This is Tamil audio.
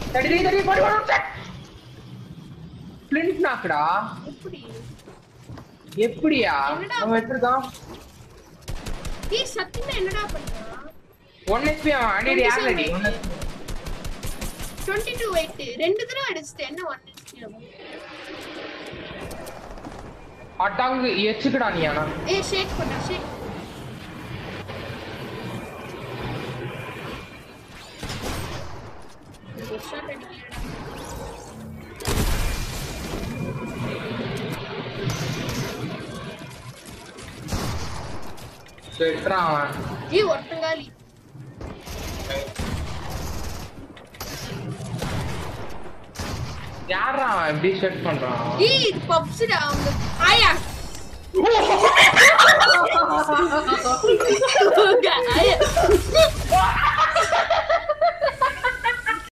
தடி தடி போடு போடு பிளிண்ட் நாக்குடா எப்படி எப்படியா என்னடா? நம்ம எடுத்துருக்கோம் ஏய் சத்தியமா என்னடா பண்றான் ஒன் ஹெச்பி அவன் அடி யார் அடி ஒன் டுவெண்ட்டி டூ வெயிட் ரெண்டு தடவை அடிச்சிட்டேன் என்ன ஒன் அட்டாங்கு எச்சுக்கடா நீ ஆனா ஏய் ஷேக் பண்ணா ஷேக் ஒரு ஷாட் அடிக்கலடா செட்றான் அவன் ஏய் ஒட்டங்காலி யாரா அவன் இப்படி செட் பண்றான் ஏய் இது பப்ஸ்டா அவங்க ஆயா ஆயா